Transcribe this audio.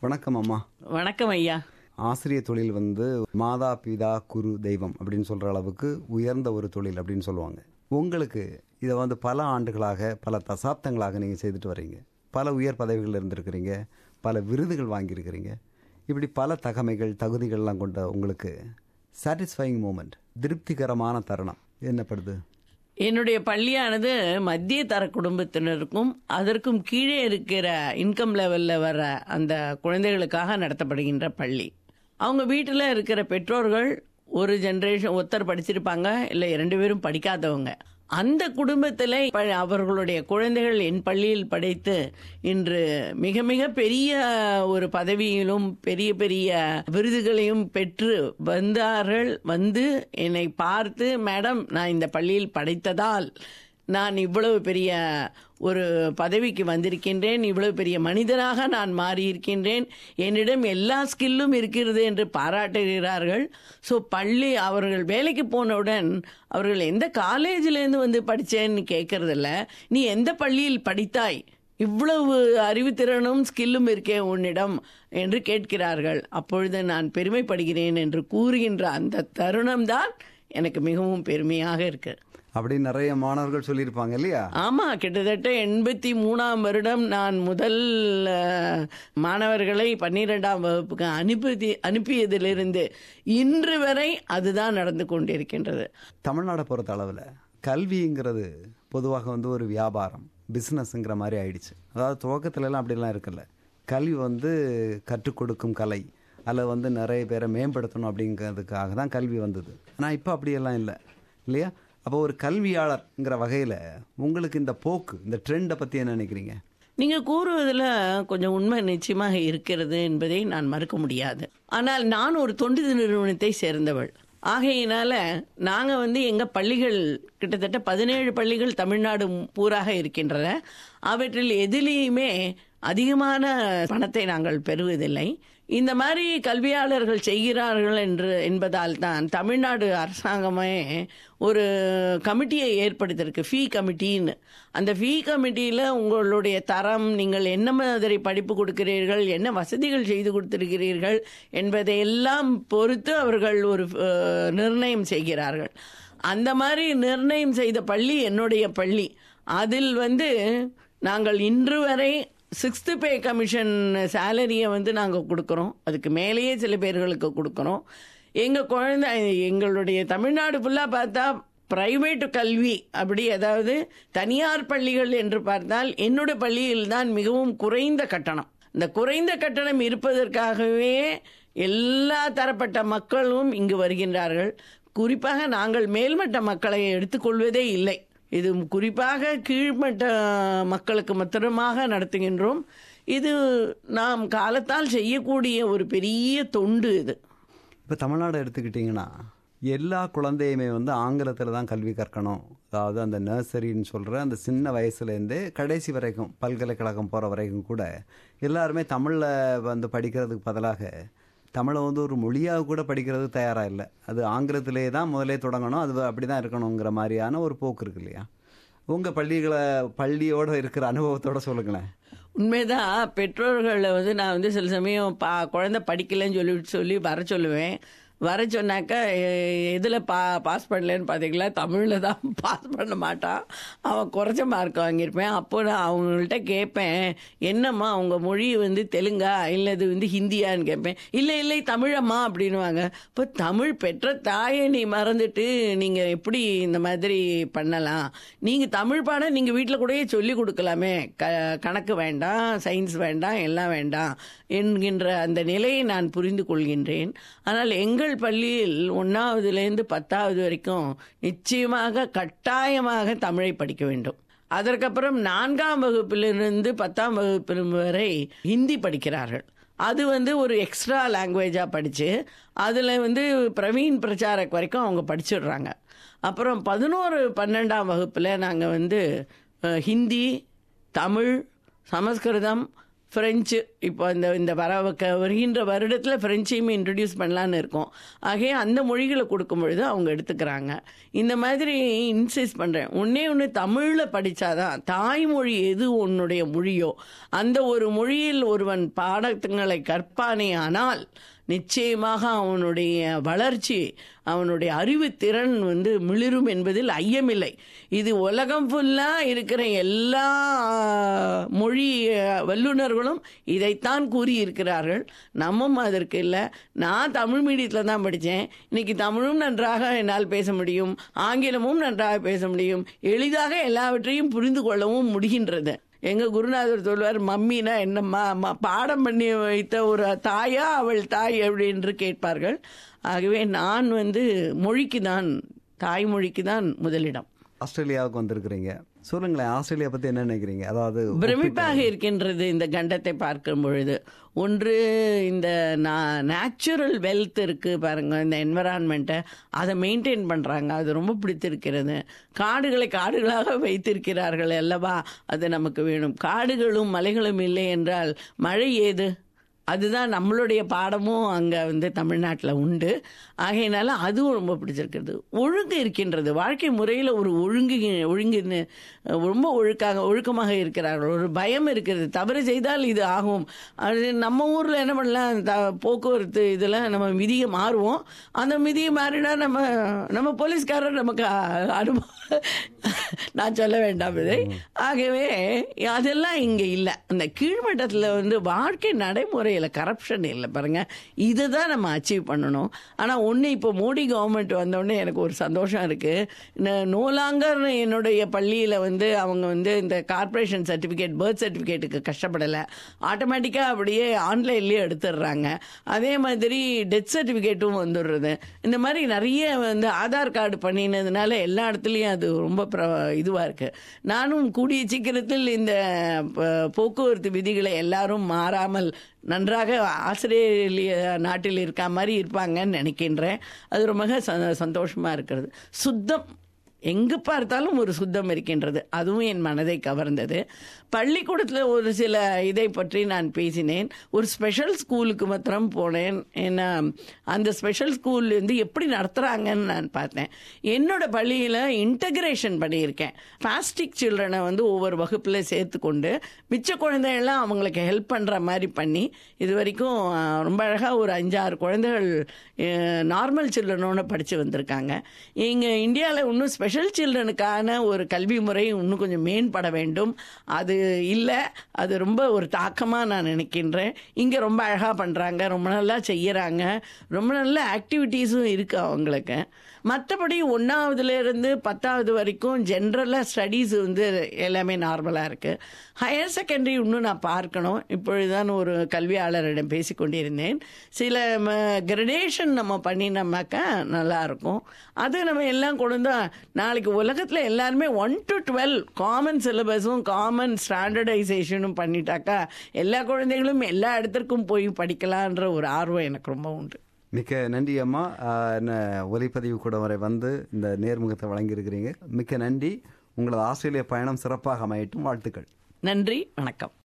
வணக்கம் அம்மா வணக்கம் ஐயா ஆசிரியர் தொழில் வந்து மாதா பிதா குரு தெய்வம் அப்படின்னு சொல்ற அளவுக்கு உயர்ந்த ஒரு தொழில் அப்படின்னு சொல்லுவாங்க உங்களுக்கு இதை வந்து பல ஆண்டுகளாக பல தசாப்தங்களாக நீங்கள் செய்துட்டு வர்றீங்க பல உயர் பதவிகள் இருந்திருக்கிறீங்க பல விருதுகள் வாங்கியிருக்கிறீங்க இப்படி பல தகமைகள் தகுதிகள்லாம் கொண்ட உங்களுக்கு சாட்டிஸ்ஃபைங் மூமெண்ட் திருப்திகரமான தருணம் என்னப்படுது என்னுடைய பள்ளியானது மத்திய தர குடும்பத்தினருக்கும் அதற்கும் கீழே இருக்கிற இன்கம் லெவல்ல வர அந்த குழந்தைகளுக்காக நடத்தப்படுகின்ற பள்ளி அவங்க வீட்டில் இருக்கிற பெற்றோர்கள் ஒரு ஜெனரேஷன் ஒருத்தர் படிச்சிருப்பாங்க இல்லை இரண்டு பேரும் படிக்காதவங்க அந்த குடும்பத்தில் அவர்களுடைய குழந்தைகள் என் பள்ளியில் படித்து இன்று மிக மிக பெரிய ஒரு பதவியிலும் பெரிய பெரிய விருதுகளையும் பெற்று வந்தார்கள் வந்து என்னை பார்த்து மேடம் நான் இந்த பள்ளியில் படித்ததால் நான் இவ்வளவு பெரிய ஒரு பதவிக்கு வந்திருக்கின்றேன் இவ்வளவு பெரிய மனிதனாக நான் மாறியிருக்கின்றேன் என்னிடம் எல்லா ஸ்கில்லும் இருக்கிறது என்று பாராட்டுகிறார்கள் ஸோ பள்ளி அவர்கள் வேலைக்கு போனவுடன் அவர்கள் எந்த காலேஜிலேருந்து வந்து படித்தேன்னு கேட்கறதில்ல நீ எந்த பள்ளியில் படித்தாய் இவ்வளவு அறிவுத்திறனும் ஸ்கில்லும் இருக்கே உன்னிடம் என்று கேட்கிறார்கள் அப்பொழுது நான் பெருமைப்படுகிறேன் என்று கூறுகின்ற அந்த தருணம்தான் எனக்கு மிகவும் பெருமையாக இருக்கு அப்படி நிறைய மாணவர்கள் சொல்லியிருப்பாங்க இல்லையா ஆமா கிட்டத்தட்ட எண்பத்தி மூணாம் வருடம் நான் முதல் அஹ், மாணவர்களை பன்னிரெண்டாம் வகுப்புக்கு அனுப்பி அனுப்பியதிலிருந்து இன்று வரை அதுதான் நடந்து கொண்டிருக்கின்றது தமிழ்நாடை பொறுத்த அளவில் கல்விங்கிறது பொதுவாக வந்து ஒரு வியாபாரம் பிஸ்னஸ்ங்கிற மாதிரி ஆயிடுச்சு அதாவது துவக்கத்துல எல்லாம் அப்படிலாம் இருக்குல்ல கல்வி வந்து கற்றுக் கொடுக்கும் கலை அதில் வந்து நிறைய பேரை மேம்படுத்தணும் அப்படிங்கிறதுக்காக தான் கல்வி வந்தது ஆனால் இப்போ அப்படியெல்லாம் இல்லை இல்லையா அப்போ ஒரு கல்வியாளர்ங்கிற வகையில் உங்களுக்கு இந்த போக்கு இந்த ட்ரெண்டை பற்றி என்ன நினைக்கிறீங்க நீங்க கூறுவதில் கொஞ்சம் உண்மை நிச்சயமாக இருக்கிறது என்பதை நான் மறுக்க முடியாது ஆனால் நான் ஒரு தொண்டு நிறுவனத்தை சேர்ந்தவள் ஆகையினால நாங்க வந்து எங்க பள்ளிகள் கிட்டத்தட்ட பதினேழு பள்ளிகள் தமிழ்நாடு பூராக இருக்கின்றன அவற்றில் எதிலேயுமே அதிகமான பணத்தை நாங்கள் பெறுவதில்லை இந்த மாதிரி கல்வியாளர்கள் செய்கிறார்கள் என்று என்பதால் தான் தமிழ்நாடு அரசாங்கமே ஒரு கமிட்டியை ஏற்படுத்தியிருக்கு ஃபீ கமிட்டின்னு அந்த ஃபீ கமிட்டியில் உங்களுடைய தரம் நீங்கள் என்ன மாதிரி படிப்பு கொடுக்கிறீர்கள் என்ன வசதிகள் செய்து கொடுத்திருக்கிறீர்கள் என்பதை எல்லாம் பொறுத்து அவர்கள் ஒரு அஹ், நிர்ணயம் செய்கிறார்கள் அந்த மாதிரி நிர்ணயம் செய்த பள்ளி என்னுடைய பள்ளி அதில் வந்து நாங்கள் இன்று வரை சிக்ஸ்த்து பே கமிஷன் சேலரியை வந்து நாங்கள் கொடுக்குறோம் அதுக்கு மேலேயே சில பேர்களுக்கு கொடுக்குறோம் எங்கள் குழந்தை எங்களுடைய தமிழ்நாடு ஃபுல்லாக பார்த்தா பிரைவேட் கல்வி அப்படி அதாவது தனியார் பள்ளிகள் என்று பார்த்தால் என்னுடைய பள்ளியில் தான் மிகவும் குறைந்த கட்டணம் இந்த குறைந்த கட்டணம் இருப்பதற்காகவே எல்லா தரப்பட்ட மக்களும் இங்கு வருகின்றார்கள் குறிப்பாக நாங்கள் மேல்மட்ட மக்களை எடுத்துக்கொள்வதே இல்லை இது குறிப்பாக கீழ்மட்ட மக்களுக்கு மாத்திரமாக நடத்துகின்றோம் இது நாம் காலத்தால் செய்யக்கூடிய ஒரு பெரிய தொண்டு இது இப்போ தமிழ்நாடு எடுத்துக்கிட்டிங்கன்னா எல்லா குழந்தையுமே வந்து ஆங்கிலத்தில் தான் கல்வி கற்கணும் அதாவது அந்த நர்சரின்னு சொல்கிற அந்த சின்ன வயசுலேருந்தே கடைசி வரைக்கும் பல்கலைக்கழகம் போகிற வரைக்கும் கூட எல்லாருமே தமிழில் வந்து படிக்கிறதுக்கு பதிலாக தமிழை வந்து ஒரு மொழியாக கூட படிக்கிறது தயாராக இல்லை அது ஆங்கிலத்திலே தான் முதலே தொடங்கணும் அது அப்படி தான் இருக்கணுங்கிற மாதிரியான ஒரு போக்கு இருக்கு இல்லையா உங்கள் பள்ளிகளை பள்ளியோடு இருக்கிற அனுபவத்தோட சொல்லுங்களேன் உண்மைதான் பெற்றோர்களை வந்து நான் வந்து சில சமயம் பா குழந்தை படிக்கலைன்னு சொல்லி சொல்லி வர சொல்லுவேன் வர சொன்னாக்கா எதில் பா பாஸ் பண்ணலன்னு பார்த்தீங்களா தமிழில் தான் பாஸ் பண்ண மாட்டான் அவன் குறைச்ச மார்க் வாங்கியிருப்பேன் அப்போ நான் அவங்கள்ட்ட கேட்பேன் என்னம்மா அவங்க மொழி வந்து தெலுங்கா இல்லை இது வந்து ஹிந்தியான்னு கேட்பேன் இல்லை இல்லை தமிழம்மா அப்படின்னுவாங்க இப்போ தமிழ் பெற்ற தாயை நீ மறந்துட்டு நீங்கள் எப்படி இந்த மாதிரி பண்ணலாம் நீங்கள் தமிழ் பாடம் நீங்கள் வீட்டில் கூடயே சொல்லி கொடுக்கலாமே க கணக்கு வேண்டாம் சயின்ஸ் வேண்டாம் எல்லாம் வேண்டாம் என்கின்ற அந்த நிலையை நான் புரிந்து கொள்கின்றேன் ஆனால் எங்கள் பள்ளியில் ஒன்றாவதுலேருந்து பத்தாவது வரைக்கும் நிச்சயமாக கட்டாயமாக தமிழை படிக்க வேண்டும் அதற்கப்புறம் நான்காம் வகுப்பிலிருந்து பத்தாம் வகுப்பு வரை ஹிந்தி படிக்கிறார்கள் அது வந்து ஒரு எக்ஸ்ட்ரா லாங்குவேஜாக படித்து அதில் வந்து பிரவீன் பிரச்சாரக் வரைக்கும் அவங்க படிச்சிடுறாங்க அப்புறம் பதினோரு பன்னெண்டாம் வகுப்பில் நாங்கள் வந்து அஹ், ஹிந்தி தமிழ் சமஸ்கிருதம் ஃப்ரெஞ்சு இப்போ இந்த இந்த வர வருகின்ற வருடத்தில் ஃப்ரெஞ்சையும் இன்ட்ரடியூஸ் பண்ணலான்னு இருக்கோம் ஆகவே அந்த மொழிகளை கொடுக்கும் பொழுது அவங்க எடுத்துக்கிறாங்க இந்த மாதிரி இன்சிஸ்ட் பண்ணுறேன் ஒன்னே ஒன்று தமிழில் படித்தாதான் தாய்மொழி எது உன்னுடைய மொழியோ அந்த ஒரு மொழியில் ஒருவன் பாடங்களை கற்பானே ஆனால் நிச்சயமாக அவனுடைய வளர்ச்சி அவனுடைய அறிவுத்திறன் வந்து மிளிரும் என்பதில் ஐயமில்லை இது உலகம் ஃபுல்லாக இருக்கிற எல்லா மொழி வல்லுநர்களும் இதைத்தான் கூறியிருக்கிறார்கள் நம்மும் அதற்கு இல்லை நான் தமிழ் மீடியத்தில் தான் படித்தேன் இன்னைக்கு தமிழும் நன்றாக என்னால் பேச முடியும் ஆங்கிலமும் நன்றாக பேச முடியும் எளிதாக எல்லாவற்றையும் புரிந்து கொள்ளவும் முடிகின்றது எங்க குருநாதர் சொல்வார் மம்மினா என்னம்மா பாடம் பண்ணி வைத்த ஒரு தாயா அவள் தாய் அப்படின்னு கேட்பார்கள் ஆகவே நான் வந்து மொழிக்கு தான் தாய்மொழிக்கு தான் முதலிடம் ஆஸ்திரேலியாவுக்கு வந்திருக்கிறீங்க சொல்லுங்களேன் ஆஸ்திரேலியா பத்தி என்ன நினைக்கிறீங்க அதாவது பிரமிப்பாக இருக்கின்றது இந்த கண்டத்தை பார்க்கும் பொழுது ஒன்று இந்த நேச்சுரல் வெல்த் இருக்கு பாருங்க இந்த என்வரான்மெண்ட்டை அதை மெயின்டைன் பண்றாங்க அது ரொம்ப பிடித்திருக்கிறது காடுகளை காடுகளாக வைத்திருக்கிறார்கள் அல்லவா அது நமக்கு வேணும் காடுகளும் மலைகளும் இல்லை என்றால் மழை ஏது அதுதான் நம்மளுடைய பாடமும் அங்கே வந்து தமிழ்நாட்டில் உண்டு ஆகையினால அதுவும் ரொம்ப பிடிச்சிருக்கிறது ஒழுங்கு இருக்கின்றது வாழ்க்கை முறையில் ஒரு ஒழுங்கு ஒழுங்குன்னு ரொம்ப ஒழுக்காக ஒழுக்கமாக இருக்கிறார்கள் ஒரு பயம் இருக்கிறது தவறு செய்தால் இது ஆகும் அது நம்ம ஊரில் என்ன பண்ணலாம் த போக்குவரத்து இதில் நம்ம விதியை மாறுவோம் அந்த விதியை மாறினா நம்ம நம்ம போலீஸ்காரர் நமக்கு அனுபவம் நான் சொல்ல வேண்டாம் இதை ஆகவே அதெல்லாம் இங்கே இல்லை அந்த கீழ்மட்டத்தில் வந்து வாழ்க்கை நடைமுறையில் கரப்ஷன் இல்லை பாருங்க இதை தான் நம்ம அச்சீவ் பண்ணணும் ஆனால் ஒன்று இப்போ மோடி கவர்மெண்ட் வந்தோடனே எனக்கு ஒரு சந்தோஷம் இருக்குது நோலாங்கர் என்னுடைய பள்ளியில் வந்து அவங்க வந்து இந்த கார்பரேஷன் சர்டிஃபிகேட் பர்த் சர்டிஃபிகேட்டுக்கு கஷ்டப்படலை ஆட்டோமேட்டிக்காக அப்படியே ஆன்லைன்லேயே எடுத்துடுறாங்க அதே மாதிரி டெத் சர்டிஃபிகேட்டும் வந்துடுறது இந்த மாதிரி நிறைய வந்து ஆதார் கார்டு பண்ணினதுனால எல்லா இடத்துலையும் அது ரொம்ப இதுவாக இருக்குது நானும் கூடிய சீக்கிரத்தில் இந்த போக்குவரத்து விதிகளை எல்லாரும் மாறாமல் நன்றாக ஆஸ்திரேலிய நாட்டில் இருக்க மாதிரி இருப்பாங்கன்னு நினைக்கின்றேன் அது ரொம்ப சந்தோஷமாக இருக்கிறது சுத்தம் எங்கு பார்த்தாலும் ஒரு சுத்தம் இருக்கின்றது அதுவும் என் மனதை கவர்ந்தது பள்ளிக்கூடத்தில் ஒரு சில இதை பற்றி நான் பேசினேன் ஒரு ஸ்பெஷல் ஸ்கூலுக்கு மாத்திரம் போனேன் ஏன்னா அந்த ஸ்பெஷல் ஸ்கூல் வந்து எப்படி நடத்துகிறாங்கன்னு நான் பார்த்தேன் என்னோட பள்ளியில் இன்டகிரேஷன் பண்ணியிருக்கேன் பிளாஸ்டிக் சில்ட்ரனை வந்து ஒவ்வொரு வகுப்பில் சேர்த்து கொண்டு மிச்ச குழந்தைகள்லாம் அவங்களுக்கு ஹெல்ப் பண்ணுற மாதிரி பண்ணி இது வரைக்கும் ரொம்ப அழகாக ஒரு அஞ்சாறு குழந்தைகள் நார்மல் சில்ட்ரனோட படித்து வந்திருக்காங்க இங்கே இந்தியாவில் இன்னும் ஸ்பெஷல் ஸ்பெஷல் சில்ட்ரனுக்கான ஒரு கல்வி முறை இன்னும் கொஞ்சம் மேம்பட வேண்டும் அது இல்லை அது ரொம்ப ஒரு தாக்கமாக நான் நினைக்கின்றேன் இங்கே ரொம்ப அழகாக பண்ணுறாங்க ரொம்ப நல்லா செய்கிறாங்க ரொம்ப நல்ல ஆக்டிவிட்டீஸும் இருக்குது அவங்களுக்கு மற்றபடி ஒன்றாவதுலேருந்து பத்தாவது வரைக்கும் ஜென்ரலாக ஸ்டடீஸ் வந்து எல்லாமே நார்மலாக இருக்குது ஹையர் செகண்டரி இன்னும் நான் பார்க்கணும் இப்பொழுதுதான் ஒரு கல்வியாளரிடம் பேசிக்கொண்டிருந்தேன் சில கிரடேஷன் நம்ம பண்ணினோம்னாக்கா நல்லாயிருக்கும் அது நம்ம எல்லாம் கொண்டு நாளைக்கு உலகத்தில் எல்லாருமே ஒன் டு டுவெல் காமன் சிலபஸும் காமன் ஸ்டாண்டர்டைசேஷனும் பண்ணிட்டாக்கா எல்லா குழந்தைகளும் எல்லா இடத்திற்கும் போய் படிக்கலான்ற ஒரு ஆர்வம் எனக்கு ரொம்ப உண்டு மிக்க நன்றி அம்மா என்ன ஒலிப்பதிவு கூட வரை வந்து இந்த நேர்முகத்தை வழங்கியிருக்கிறீங்க மிக்க நன்றி உங்களது ஆஸ்திரேலிய பயணம் சிறப்பாக அமையட்டும் வாழ்த்துக்கள் நன்றி வணக்கம்